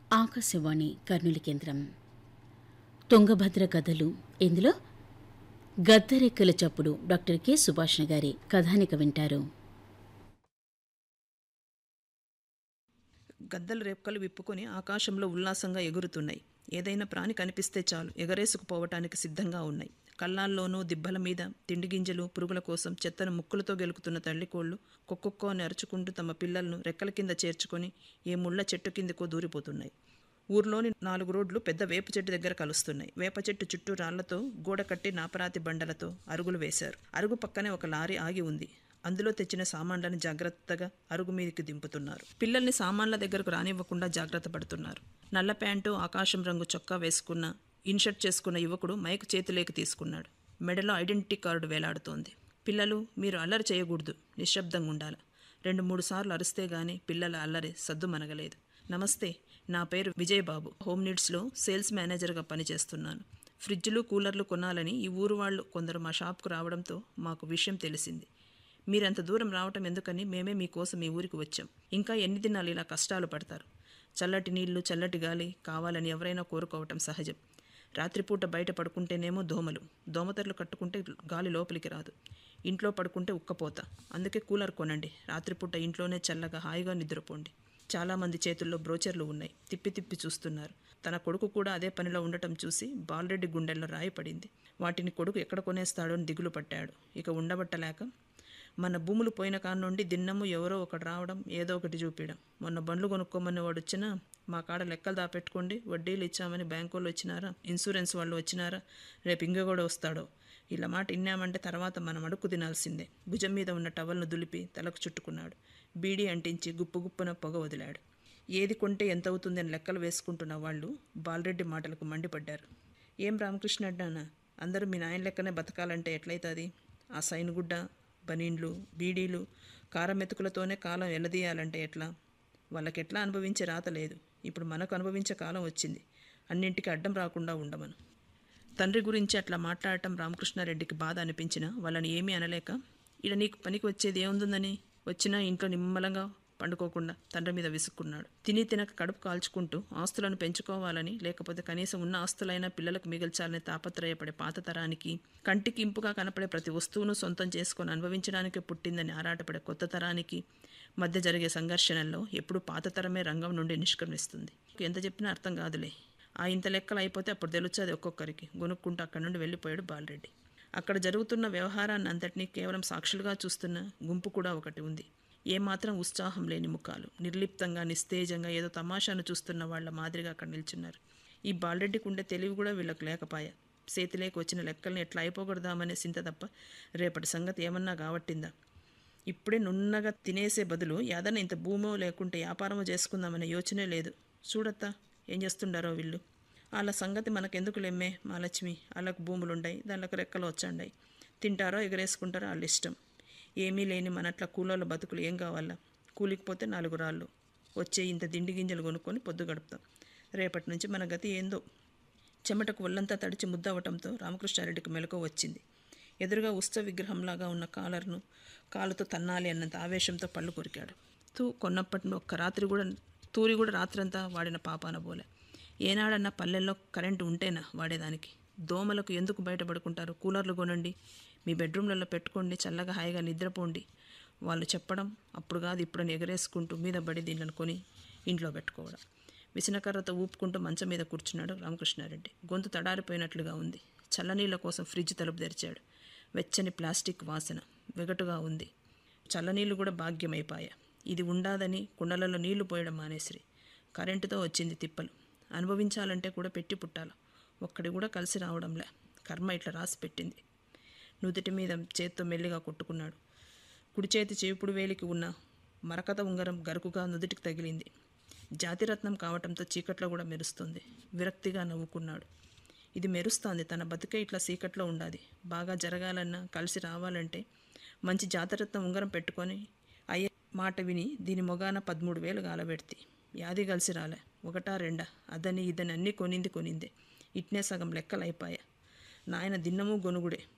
ఆకాశవాణి కర్నూలు కేంద్రం తుంగభద్ర కథలు ఇందులో గద్దరెక్కల చప్పుడు డాక్టర్ కె సుభాషణ గారి కథానిక వింటారు గద్దలు రెక్కలు విప్పుకొని ఆకాశంలో ఉల్లాసంగా ఎగురుతున్నాయి ఏదైనా ప్రాణి కనిపిస్తే చాలు ఎగరేసుకుపోవటానికి సిద్ధంగా ఉన్నాయి కళ్ళాల్లోనూ దిబ్బల మీద తిండి గింజలు పురుగుల కోసం చెత్తను ముక్కులతో గెలుకుతున్న తల్లికోళ్లు కొక్కొక్కో అని అరుచుకుంటూ తమ పిల్లలను రెక్కల కింద చేర్చుకొని ఏ ముళ్ళ చెట్టు కిందకో దూరిపోతున్నాయి ఊర్లోని నాలుగు రోడ్లు పెద్ద వేప చెట్టు దగ్గర కలుస్తున్నాయి వేప చెట్టు చుట్టూ రాళ్లతో గోడ కట్టి నాపరాతి బండలతో అరుగులు వేశారు అరుగు పక్కనే ఒక లారీ ఆగి ఉంది అందులో తెచ్చిన సామాన్లను జాగ్రత్తగా అరుగు మీదకి దింపుతున్నారు పిల్లల్ని సామాన్ల దగ్గరకు రానివ్వకుండా జాగ్రత్త పడుతున్నారు నల్ల ప్యాంటు ఆకాశం రంగు చొక్కా వేసుకున్న ఇన్షర్ట్ చేసుకున్న యువకుడు మైక్ చేతిలోకి తీసుకున్నాడు మెడలో ఐడెంటిటీ కార్డు వేలాడుతోంది పిల్లలు మీరు అల్లరి చేయకూడదు నిశ్శబ్దంగా ఉండాలి రెండు మూడు సార్లు అరిస్తే గాని పిల్లల అల్లరి సద్దు మనగలేదు నమస్తే నా పేరు విజయబాబు హోమ్ నీడ్స్లో సేల్స్ మేనేజర్గా పనిచేస్తున్నాను ఫ్రిడ్జ్లు కూలర్లు కొనాలని ఈ ఊరు వాళ్ళు కొందరు మా షాప్కు రావడంతో మాకు విషయం తెలిసింది మీరంత దూరం రావటం ఎందుకని మేమే మీకోసం ఈ ఊరికి వచ్చాం ఇంకా ఎన్ని దినాలు ఇలా కష్టాలు పడతారు చల్లటి నీళ్లు చల్లటి గాలి కావాలని ఎవరైనా కోరుకోవటం సహజం రాత్రిపూట బయట పడుకుంటేనేమో దోమలు దోమతెరలు కట్టుకుంటే గాలి లోపలికి రాదు ఇంట్లో పడుకుంటే ఉక్కపోత అందుకే కూలర్ కొనండి రాత్రిపూట ఇంట్లోనే చల్లగా హాయిగా నిద్రపోండి చాలామంది చేతుల్లో బ్రోచర్లు ఉన్నాయి తిప్పి తిప్పి చూస్తున్నారు తన కొడుకు కూడా అదే పనిలో ఉండటం చూసి బాలరెడ్డి గుండెల్లో రాయి పడింది వాటిని కొడుకు ఎక్కడ కొనేస్తాడో అని దిగులు పట్టాడు ఇక ఉండబట్టలేక మన భూములు పోయిన కాడ నుండి దిన్నము ఎవరో ఒకటి రావడం ఏదో ఒకటి చూపించడం మొన్న బండ్లు కొనుక్కోమని వాడు వచ్చినా మా కాడ లెక్కలు దాపెట్టుకోండి వడ్డీలు ఇచ్చామని బ్యాంకు వాళ్ళు వచ్చినారా ఇన్సూరెన్స్ వాళ్ళు వచ్చినారా రేపు ఇంక కూడా వస్తాడో ఇలా మాట ఇన్నామంటే తర్వాత మనం అడుక్కు తినాల్సిందే భుజం మీద ఉన్న టవల్ను దులిపి తలకు చుట్టుకున్నాడు బీడీ అంటించి గుప్పు గుప్పున పొగ వదిలాడు ఏది కొంటే ఎంత అవుతుంది అని లెక్కలు వేసుకుంటున్న వాళ్ళు బాలరెడ్డి మాటలకు మండిపడ్డారు ఏం రామకృష్ణ అడ్డానా అందరూ మీ నాయన లెక్కనే బతకాలంటే ఎట్లయితుంది ఆ సైన్గుడ్డ బనీన్లు బీడీలు కారమెతుకులతోనే కాలం ఎలదీయాలంటే ఎట్లా వాళ్ళకి ఎట్లా అనుభవించే రాత లేదు ఇప్పుడు మనకు అనుభవించే కాలం వచ్చింది అన్నింటికి అడ్డం రాకుండా ఉండమను తండ్రి గురించి అట్లా మాట్లాడటం రామకృష్ణారెడ్డికి బాధ అనిపించినా వాళ్ళని ఏమీ అనలేక ఇడ నీకు పనికి వచ్చేది ఏముందని వచ్చినా ఇంట్లో నిమ్మలంగా పండుకోకుండా తండ్రి మీద విసుక్కున్నాడు తిని తినక కడుపు కాల్చుకుంటూ ఆస్తులను పెంచుకోవాలని లేకపోతే కనీసం ఉన్న ఆస్తులైనా పిల్లలకు మిగిల్చాలని తాపత్రయపడే పాత తరానికి కంటికి ఇంపుగా కనపడే ప్రతి వస్తువును సొంతం చేసుకొని అనుభవించడానికి పుట్టిందని ఆరాటపడే కొత్త తరానికి మధ్య జరిగే సంఘర్షణల్లో ఎప్పుడు పాత తరమే రంగం నుండి నిష్క్రమిస్తుంది ఎంత చెప్పినా అర్థం కాదులే ఆ ఇంత లెక్కలు అయిపోతే అప్పుడు తెలుస్తుంది ఒక్కొక్కరికి గొనుక్కుంటూ అక్కడి నుండి వెళ్ళిపోయాడు బాలరెడ్డి అక్కడ జరుగుతున్న వ్యవహారాన్ని అంతటినీ కేవలం సాక్షులుగా చూస్తున్న గుంపు కూడా ఒకటి ఉంది ఏమాత్రం ఉత్సాహం లేని ముఖాలు నిర్లిప్తంగా నిస్తేజంగా ఏదో తమాషాను చూస్తున్న వాళ్ళ మాదిరిగా అక్కడ నిల్చున్నారు ఈ బాలరెడ్డికి ఉండే తెలివి కూడా వీళ్ళకు లేకపాయ చేతిలోకి వచ్చిన లెక్కల్ని ఎట్లా అయిపోకూడదామనే సింత తప్ప రేపటి సంగతి ఏమన్నా కావట్టిందా ఇప్పుడే నున్నగా తినేసే బదులు ఏదైనా ఇంత భూమో లేకుంటే వ్యాపారమో చేసుకుందామనే యోచనే లేదు చూడత్తా ఏం చేస్తుండారో వీళ్ళు వాళ్ళ సంగతి మనకెందుకు లెమ్మే మా లక్ష్మి వాళ్ళకు భూములుండాయి దానికి రెక్కలు వచ్చండాయి తింటారో ఎగరేసుకుంటారో వాళ్ళ ఇష్టం ఏమీ లేని మనట్ల కూలోళ్ళ బతుకులు ఏం కావాలా కూలికిపోతే నాలుగు రాళ్ళు వచ్చే ఇంత దిండి గింజలు కొనుక్కొని పొద్దు గడుపుతాం రేపటి నుంచి మన గతి ఏందో చెమటకు ఒళ్ళంతా తడిచి ముద్దవటంతో రామకృష్ణారెడ్డికి మెలకువ వచ్చింది ఎదురుగా ఉత్సవ విగ్రహంలాగా ఉన్న కాలర్ను కాలుతో తన్నాలి అన్నంత ఆవేశంతో పళ్ళు కొరికాడు తూ కొన్నప్పటి ఒక్క రాత్రి కూడా తూరి కూడా రాత్రంతా వాడిన పాపాన పోలే ఏనాడన్నా పల్లెల్లో కరెంటు ఉంటేనా వాడేదానికి దోమలకు ఎందుకు బయటపడుకుంటారు కూలర్లు కొనండి మీ బెడ్రూమ్లలో పెట్టుకోండి చల్లగా హాయిగా నిద్రపోండి వాళ్ళు చెప్పడం అప్పుడు కాదు ఇప్పుడని ఎగరేసుకుంటూ మీద పడి దీనిని కొని ఇంట్లో పెట్టుకోవడం విసనకర్రతో ఊపుకుంటూ మంచం మీద కూర్చున్నాడు రామకృష్ణారెడ్డి గొంతు తడారిపోయినట్లుగా ఉంది చల్లనీళ్ళ కోసం ఫ్రిడ్జ్ తలుపు తెరిచాడు వెచ్చని ప్లాస్టిక్ వాసన వెగటుగా ఉంది చల్లనీళ్ళు కూడా భాగ్యమైపాయా ఇది ఉండాదని కుండలలో నీళ్లు పోయడం మానేసిరి కరెంటుతో వచ్చింది తిప్పలు అనుభవించాలంటే కూడా పెట్టి పుట్టాల ఒక్కడి కూడా కలిసి రావడంలే కర్మ ఇట్లా రాసి పెట్టింది నుదుటి మీద చేత్తో మెల్లిగా కొట్టుకున్నాడు కుడి చేతి చేపుడు వేలికి ఉన్న మరకత ఉంగరం గరుకుగా నుదుటికి తగిలింది జాతిరత్నం కావటంతో చీకట్లో కూడా మెరుస్తుంది విరక్తిగా నవ్వుకున్నాడు ఇది మెరుస్తోంది తన బతుకే ఇట్లా చీకట్లో ఉండాది బాగా జరగాలన్నా కలిసి రావాలంటే మంచి జాతరత్నం ఉంగరం పెట్టుకొని అయ్యే మాట విని దీని మొగాన పదమూడు వేలు గాలబెడితే యాది కలిసి రాలే ఒకటా రెండా అదని ఇదని అన్నీ కొనింది కొనిందే ఇట్నే సగం లెక్కలైపాయా నాయన దిన్నము గొనుగుడే